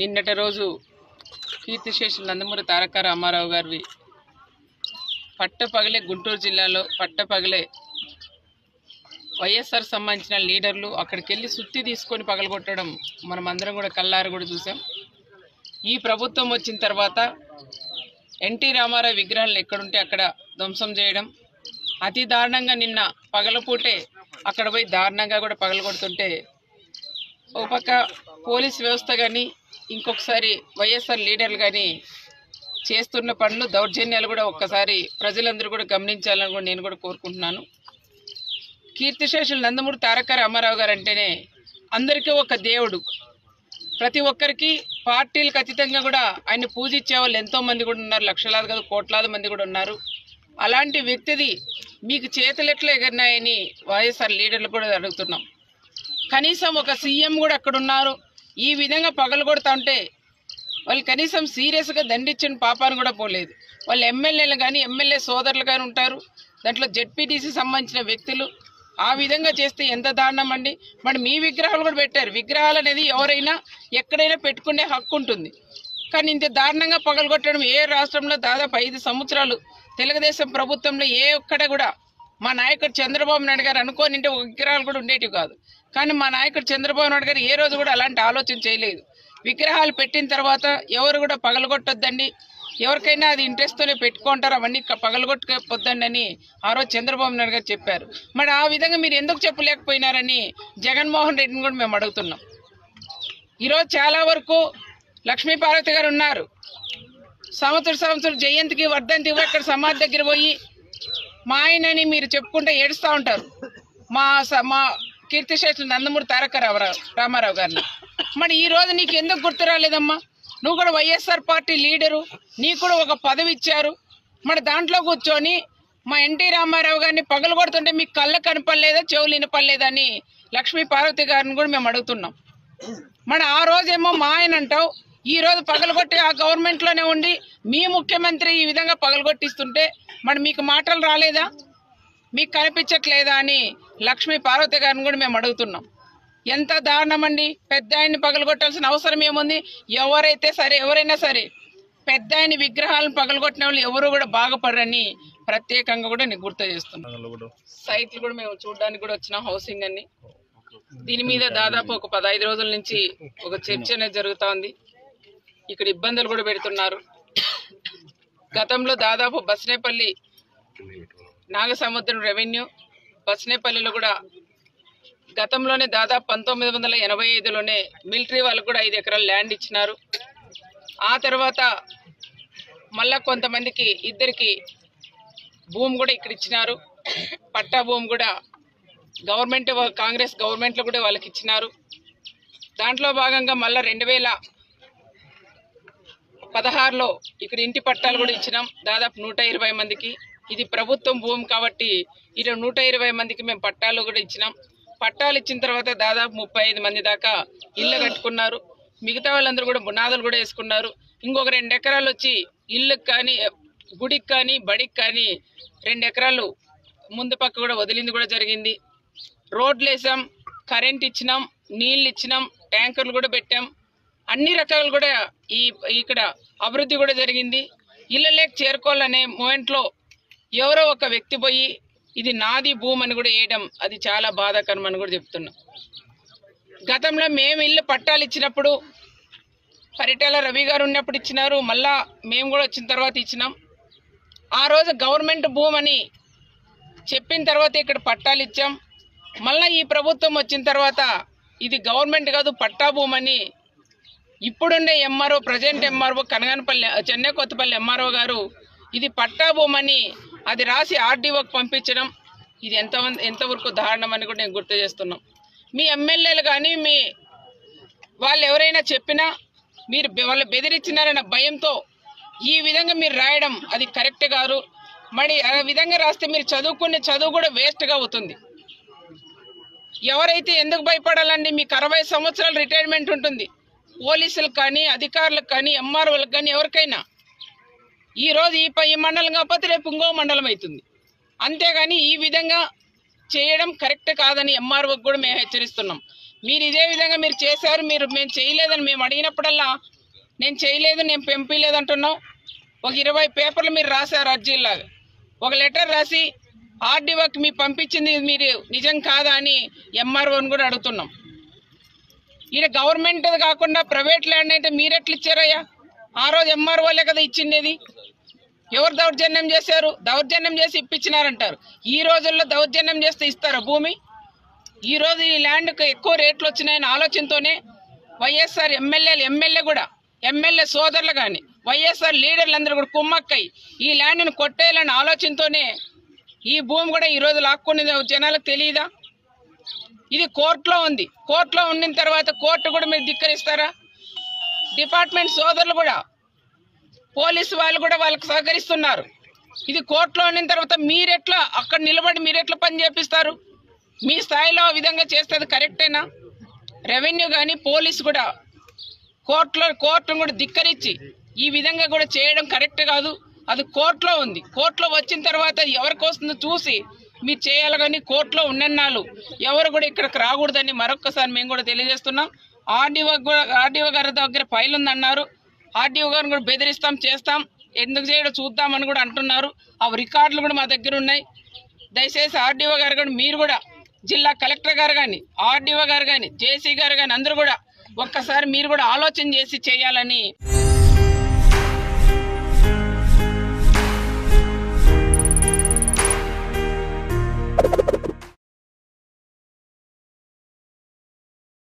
నిన్నటి రోజు కీర్తిశేషులు నందమూరి తారక రామారావు గారివి పట్టపగలే గుంటూరు జిల్లాలో పట్టపగలే వైఎస్ఆర్ సంబంధించిన లీడర్లు అక్కడికి వెళ్ళి సుత్తి తీసుకొని పగలగొట్టడం మనం అందరం కూడా కల్లారు కూడా చూసాం ఈ ప్రభుత్వం వచ్చిన తర్వాత ఎన్టీ రామారావు విగ్రహాలు ఎక్కడుంటే అక్కడ ధ్వంసం చేయడం అతి దారుణంగా నిన్న పగలపూటే అక్కడ పోయి దారుణంగా కూడా పగలగొడుతుంటే ఒక పక్క పోలీస్ వ్యవస్థ కానీ ఇంకొకసారి వైఎస్ఆర్ లీడర్లు కానీ చేస్తున్న పనులు దౌర్జన్యాలు కూడా ఒక్కసారి ప్రజలందరూ కూడా గమనించాలని కూడా నేను కూడా కోరుకుంటున్నాను కీర్తిశేషులు నందమూరి తారక రామారావు గారు అంటేనే అందరికీ ఒక దేవుడు ప్రతి ఒక్కరికి పార్టీలకు అతీతంగా కూడా ఆయన పూజించే వాళ్ళు ఎంతో మంది కూడా ఉన్నారు లక్షలాది కాదు కోట్లాది మంది కూడా ఉన్నారు అలాంటి వ్యక్తిది మీకు చేతులు ఎట్లా ఎగరినాయని వైఎస్ఆర్ లీడర్లు కూడా అడుగుతున్నాం కనీసం ఒక సీఎం కూడా అక్కడ ఉన్నారు ఈ విధంగా పగలగొడతా ఉంటే వాళ్ళు కనీసం సీరియస్గా దండించిన పాపాన్ని కూడా పోలేదు వాళ్ళు ఎమ్మెల్యేలు కానీ ఎమ్మెల్యే సోదరులు కానీ ఉంటారు దాంట్లో జెడ్పీటీసీ సంబంధించిన వ్యక్తులు ఆ విధంగా చేస్తే ఎంత దారుణం అండి మరి మీ విగ్రహాలు కూడా పెట్టారు విగ్రహాలు అనేది ఎవరైనా ఎక్కడైనా పెట్టుకునే హక్కు ఉంటుంది కానీ ఇంత దారుణంగా పగలగొట్టడం ఏ రాష్ట్రంలో దాదాపు ఐదు సంవత్సరాలు తెలుగుదేశం ప్రభుత్వంలో ఏ ఒక్కడ కూడా మా నాయకుడు చంద్రబాబు నాయుడు గారు అనుకోని ఉంటే ఒక విగ్రహాలు కూడా ఉండేటివి కాదు కానీ మా నాయకుడు చంద్రబాబు నాయుడు గారు ఏ రోజు కూడా అలాంటి ఆలోచన చేయలేదు విగ్రహాలు పెట్టిన తర్వాత ఎవరు కూడా పగలగొట్టొద్దండి ఎవరికైనా అది ఇంట్రెస్ట్తోనే పెట్టుకుంటారు అవన్నీ క- పగలగొట్టుకోవద్దండి అని ఆ రోజు చంద్రబాబు నాయుడు గారు చెప్పారు మరి ఆ విధంగా మీరు ఎందుకు చెప్పలేకపోయినారని జగన్మోహన్ రెడ్డిని కూడా మేము అడుగుతున్నాం ఈరోజు చాలా వరకు లక్ష్మీ పార్వతి గారు ఉన్నారు సంవత్సరం సంవత్సరం జయంతికి వర్ధంతి కూడా ఇక్కడ సమాధి దగ్గర పోయి మా ఆయనని మీరు చెప్పుకుంటే ఏడుస్తూ ఉంటారు మా స- మా కీర్తిశేషులు నందమూరి తారక రామారావు రామారావు గారిని మరి ఈ రోజు నీకు ఎందుకు గుర్తు రాలేదమ్మా నువ్వు కూడా వైఎస్ఆర్ పార్టీ లీడరు నీకు కూడా ఒక పదవి ఇచ్చారు మరి దాంట్లో కూర్చొని మా ఎన్టీ రామారావు గారిని పగలు కొడుతుంటే మీకు కళ్ళ కనపడలేదా చెవులు వినపడలేదా అని లక్ష్మీ పార్వతి గారిని కూడా మేము అడుగుతున్నాం మరి ఆ రోజేమో మా ఆయన అంటావు ఈ రోజు పగలగొట్టి ఆ గవర్నమెంట్ లోనే ఉండి మీ ముఖ్యమంత్రి ఈ విధంగా పగలగొట్టిస్తుంటే మరి మీకు మాటలు రాలేదా మీకు కనిపించట్లేదా అని లక్ష్మీ పార్వతి గారిని కూడా మేము అడుగుతున్నాం ఎంత దారుణం అండి పెద్ద ఆయన్ని పగలగొట్టాల్సిన అవసరం ఏముంది ఎవరైతే సరే ఎవరైనా సరే పెద్ద ఆయన విగ్రహాలను పగలగొట్టిన వాళ్ళు ఎవరు కూడా బాగుపడరని ప్రత్యేకంగా కూడా నేను గుర్తు చేస్తున్నాను సైట్లు కూడా మేము చూడడానికి కూడా వచ్చినాం హౌసింగ్ అన్ని దీని మీద దాదాపు ఒక పదహైదు రోజుల నుంచి ఒక చర్చ అనేది జరుగుతా ఉంది ఇక్కడ ఇబ్బందులు కూడా పెడుతున్నారు గతంలో దాదాపు బస్నేపల్లి నాగసముద్రం రెవెన్యూ బస్నేపల్లిలో కూడా గతంలోనే దాదాపు పంతొమ్మిది వందల ఎనభై ఐదులోనే మిలిటరీ వాళ్ళకు కూడా ఐదు ఎకరాల ల్యాండ్ ఇచ్చినారు ఆ తర్వాత మళ్ళా కొంతమందికి ఇద్దరికి భూమి కూడా ఇక్కడ ఇచ్చినారు పట్టా భూమి కూడా గవర్నమెంట్ వా- కాంగ్రెస్ గవర్నమెంట్లో కూడా వాళ్ళకి ఇచ్చినారు దాంట్లో భాగంగా మళ్ళీ రెండు వేల పదహారులో ఇక్కడ ఇంటి పట్టాలు కూడా ఇచ్చినాం దాదాపు నూట ఇరవై మందికి ఇది ప్రభుత్వం భూమి కాబట్టి ఇక్కడ నూట ఇరవై మందికి మేము పట్టాలు కూడా ఇచ్చినాం పట్టాలు ఇచ్చిన తర్వాత దాదాపు ముప్పై ఐదు మంది దాకా ఇల్లు కట్టుకున్నారు మిగతా వాళ్ళందరూ కూడా బునాదులు కూడా వేసుకున్నారు ఇంకొక రెండు ఎకరాలు వచ్చి ఇల్లుకి కానీ గుడికి కానీ బడికి కానీ రెండు ఎకరాలు ముందు పక్క కూడా వదిలింది కూడా జరిగింది రోడ్లు వేసాం కరెంట్ ఇచ్చినాం నీళ్ళు ఇచ్చినాం ట్యాంకర్లు కూడా పెట్టాం అన్ని రకాలు కూడా ఈ ఇక్కడ అభివృద్ధి కూడా జరిగింది ఇళ్ళలోకి చేరుకోవాలనే మూమెంట్లో ఎవరో ఒక వ్యక్తి పోయి ఇది నాది భూమి అని కూడా వేయడం అది చాలా బాధాకరం అని కూడా చెప్తున్నాం గతంలో మేము ఇల్లు పట్టాలు ఇచ్చినప్పుడు పరిటాల రవి గారు ఉన్నప్పుడు ఇచ్చినారు మళ్ళా మేము కూడా వచ్చిన తర్వాత ఇచ్చినాం ఆ రోజు గవర్నమెంట్ భూమి అని చెప్పిన తర్వాత ఇక్కడ పట్టాలు ఇచ్చాం మళ్ళీ ఈ ప్రభుత్వం వచ్చిన తర్వాత ఇది గవర్నమెంట్ కాదు పట్టా భూమి అని ఇప్పుడుండే MRO present MRO Kanaganapalli Chennai Kothapalli MRO గారు ఇది పట్టా భూమి అని అది రాసి ఆర్డీఓకి పంపించడం ఇది ఎంత ఎంతవరకు దారుణం అని కూడా నేను గుర్తు చేస్తున్నాం మీ ఎమ్మెల్యేలు కానీ మీ వాళ్ళు ఎవరైనా చెప్పినా మీరు బె- వాళ్ళు బెదిరించినారన్న భయంతో ఈ విధంగా మీరు రాయడం అది కరెక్ట్ కాదు మరి ఆ విధంగా రాస్తే మీరు చదువుకునే చదువు కూడా వేస్ట్గా అవుతుంది ఎవరైతే ఎందుకు భయపడాలండి మీకు అరవై సంవత్సరాలు రిటైర్మెంట్ ఉంటుంది పోలీసులకు కానీ అధికారులకు కానీ ఎంఆర్ఓలకు కానీ ఎవరికైనా ఈ రోజు ఈ ప- ఈ మండలం కాకపోతే రేపు ఇంకో మండలం అవుతుంది అంతేగాని ఈ విధంగా చేయడం కరెక్ట్ కాదని ఎంఆర్ఓకి కూడా మేము హెచ్చరిస్తున్నాం మీరు ఇదే విధంగా మీరు చేశారు మీరు మేము చేయలేదని మేము అడిగినప్పుడల్లా నేను చేయలేదు నేను పెంపిలేదు అంటున్నాం ఒక ఇరవై పేపర్లు మీరు రాశారు అర్జీలాగా ఒక లెటర్ రాసి ఆర్డీఓకి మీ పంపించింది మీరు నిజం కాదా అని ఎంఆర్ఓని కూడా అడుగుతున్నాం ఈడ గవర్నమెంట్ కాకుండా ప్రైవేట్ ల్యాండ్ అయితే మీరెట్లు ఇచ్చారయ్యా ఆ రోజు ఎంఆర్ఓలే కదా ఇచ్చిండేది ఎవరు దౌర్జన్యం చేశారు దౌర్జన్యం చేసి ఇప్పించినారంటారు ఈ రోజుల్లో దౌర్జన్యం చేస్తే ఇస్తారా భూమి ఈ రోజు ఈ ల్యాండ్కి ఎక్కువ రేట్లు వచ్చినాయని ఆలోచనతోనే వైఎస్ఆర్ ఎమ్మెల్యేలు ఎమ్మెల్యే కూడా ఎమ్మెల్యే సోదరులు కానీ వైఎస్ఆర్ లీడర్లు అందరూ కూడా కుమ్మక్కై ఈ ల్యాండ్ను కొట్టేయాలనే ఆలోచనతోనే ఈ భూమి కూడా ఈ రోజు లాక్కునేది జనాలకు తెలియదా ఇది కోర్టులో ఉంది కోర్టులో ఉండిన తర్వాత కోర్టు కూడా మీరు ధిక్కరిస్తారా డిపార్ట్మెంట్ సోదరులు కూడా పోలీసు వాళ్ళు కూడా వాళ్ళకి సహకరిస్తున్నారు ఇది కోర్టులో ఉన్న తర్వాత మీరెట్లా అక్కడ నిలబడి మీరెట్లా పని చేపిస్తారు మీ స్థాయిలో ఆ విధంగా చేస్తే అది కరెక్టేనా రెవెన్యూ కానీ పోలీసు కూడా కోర్టులో కోర్టును కూడా ధిక్కరించి ఈ విధంగా కూడా చేయడం కరెక్ట్ కాదు అది కోర్టులో ఉంది కోర్టులో వచ్చిన తర్వాత అది ఎవరికి వస్తుందో చూసి మీరు చేయాలి కానీ కోర్టులో ఉన్నన్నాళ్ళు ఎవరు కూడా ఇక్కడికి రాకూడదని మరొక్కసారి మేము కూడా తెలియజేస్తున్నాం ఆర్డీఓ కూడా ఆర్డీఓ గారి దగ్గర ఫైల్ ఉందన్నారు ఆర్డీఓ గారిని కూడా బెదిరిస్తాం చేస్తాం ఎందుకు చేయడం చూద్దామని కూడా అంటున్నారు ఆ రికార్డులు కూడా మా దగ్గర ఉన్నాయి దయచేసి ఆర్డీఓ గారు కానీ మీరు కూడా జిల్లా కలెక్టర్ గారు కానీ ఆర్డీఓ గారు కానీ జేసీ గారు కానీ అందరూ కూడా ఒక్కసారి మీరు కూడా ఆలోచన చేసి చేయాలని